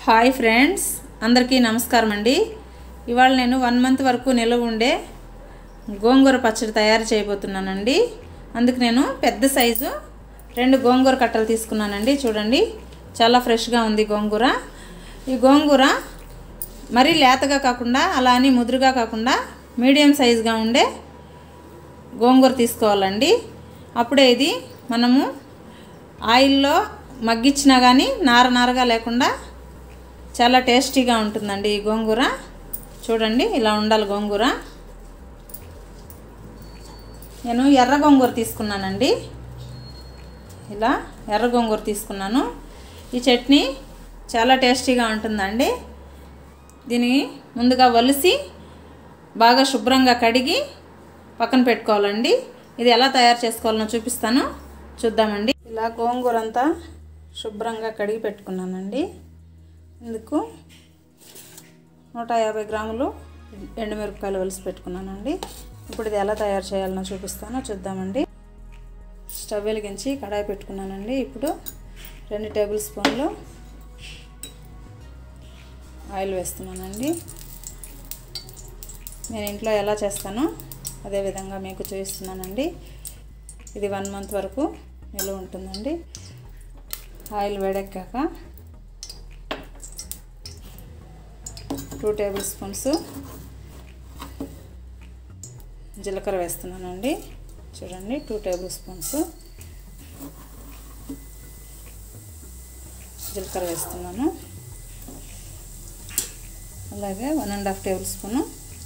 hi friends అందరికీ నమస్కారం అండి ఇవాళ నేను వన్ మంత్ వరకు నిలవ ఉండే గోంగూర పచ్చడి తయారు చేయబోతున్నానండి అందుకు నేను పెద్ద సైజు రెండు గోంగూర కట్టలు తీసుకున్నానండి చూడండి చాలా ఫ్రెష్గా ఉంది గోంగూర ఈ గోంగూర మరీ లేతగా కాకుండా అలా అని ముదురుగా కాకుండా మీడియం సైజుగా ఉండే గోంగూర తీసుకోవాలండి అప్పుడే ఇది మనము ఆయిల్లో మగ్గించినా కానీ నార నారగా లేకుండా చాలా టేస్టీగా ఉంటుందండి ఈ గోంగూర చూడండి ఇలా ఉండాలి గోంగూర నేను ఎర్ర గోంగూర తీసుకున్నానండి ఇలా ఎర్ర గోంగూర తీసుకున్నాను ఈ చట్నీ చాలా టేస్టీగా ఉంటుందండి దీన్ని ముందుగా ఒలిసి బాగా శుభ్రంగా కడిగి పక్కన పెట్టుకోవాలండి ఇది ఎలా తయారు చేసుకోవాలో చూపిస్తాను చూద్దామండి ఇలా గోంగూర అంతా శుభ్రంగా కడిగి పెట్టుకున్నానండి ఇందుకు నూట యాభై గ్రాములు ఎండుమిరపకాయలు ఒలిసి పెట్టుకున్నానండి ఇప్పుడు ఇది ఎలా తయారు చేయాలనో చూపిస్తానో చూద్దామండి స్టవ్ వెలిగించి కడాయి పెట్టుకున్నానండి ఇప్పుడు రెండు టేబుల్ స్పూన్లు ఆయిల్ వేస్తున్నానండి నేను ఇంట్లో ఎలా చేస్తానో అదే విధంగా మీకు చూపిస్తున్నానండి ఇది వన్ మంత్ వరకు నిల్వ ఉంటుందండి ఆయిల్ వేడెక్కాక టూ టేబుల్ స్పూన్స్ జీలకర్ర వేస్తున్నానండి చూడండి టూ టేబుల్ స్పూన్స్ జీలకర్ర వేస్తున్నాను అలాగే one and half tablespoon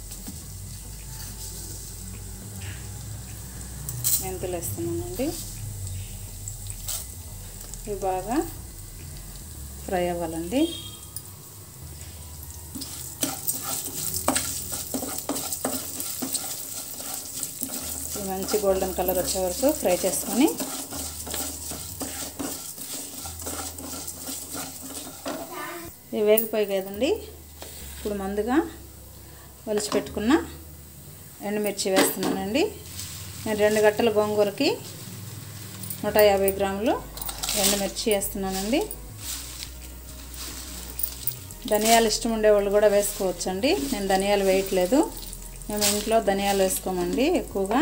మెంతులు వేస్తున్నానండి ఇవి బాగా ఫ్రై అవ్వాలండి ఇవి మంచి గోల్డెన్ కలర్ వచ్చే వరకు ఫ్రై చేసుకొని ఇవి వేగిపోయి కదండి ఇప్పుడు ముందుగా ఒలిచి పెట్టుకున్న ఎండుమిర్చి వేస్తున్నానండి నేను రెండు గట్టల గోంగూరకి నూట యాభై గ్రాములు ఎండుమిర్చి వేస్తున్నానండి ధనియాలు ఇష్టం ఉండేవాళ్ళు కూడా వేసుకోవచ్చండి నేను ధనియాలు వేయట్లేదు మేము ఇంట్లో ధనియాలు వేసుకోమండి ఎక్కువగా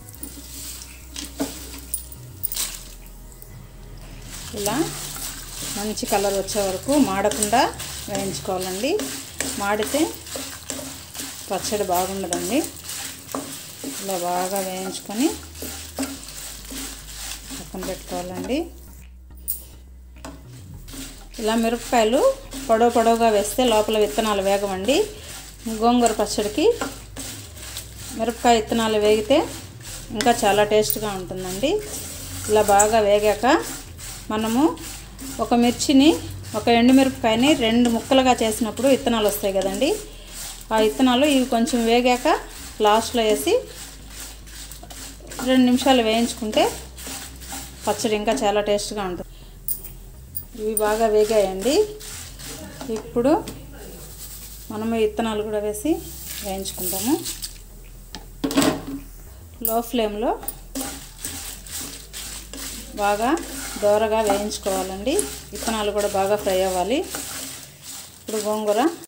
ఇలా మంచి కలర్ వచ్చే వరకు మాడకుండా వేయించుకోవాలండి మాడితే పచ్చడి బాగుండదండి ఇలా బాగా వేయించుకొని పక్కన పెట్టుకోవాలండి ఇలా మిరపకాయలు పొడవు పొడవుగా వేస్తే లోపల విత్తనాలు వేగమండి గోంగూర పచ్చడికి మిరపకాయ విత్తనాలు వేగితే ఇంకా చాలా టేస్ట్గా ఉంటుందండి ఇలా బాగా వేగాక మనము ఒక మిర్చిని ఒక ఎండుమిరపకాయని రెండు ముక్కలుగా చేసినప్పుడు విత్తనాలు వస్తాయి కదండి ఆ విత్తనాలు ఇవి కొంచెం వేగాక లాస్ట్లో వేసి రెండు నిమిషాలు వేయించుకుంటే పచ్చడి ఇంకా చాలా టేస్ట్గా ఉంటుంది ఇవి బాగా వేగాయండి ఇప్పుడు మనము విత్తనాలు కూడా వేసి వేయించుకుంటాము లో ఫ్లేమ్లో బాగా దోరగా వేయించుకోవాలండి విత్తనాలు కూడా బాగా ఫ్రై అవ్వాలి ఇప్పుడు గోంగూర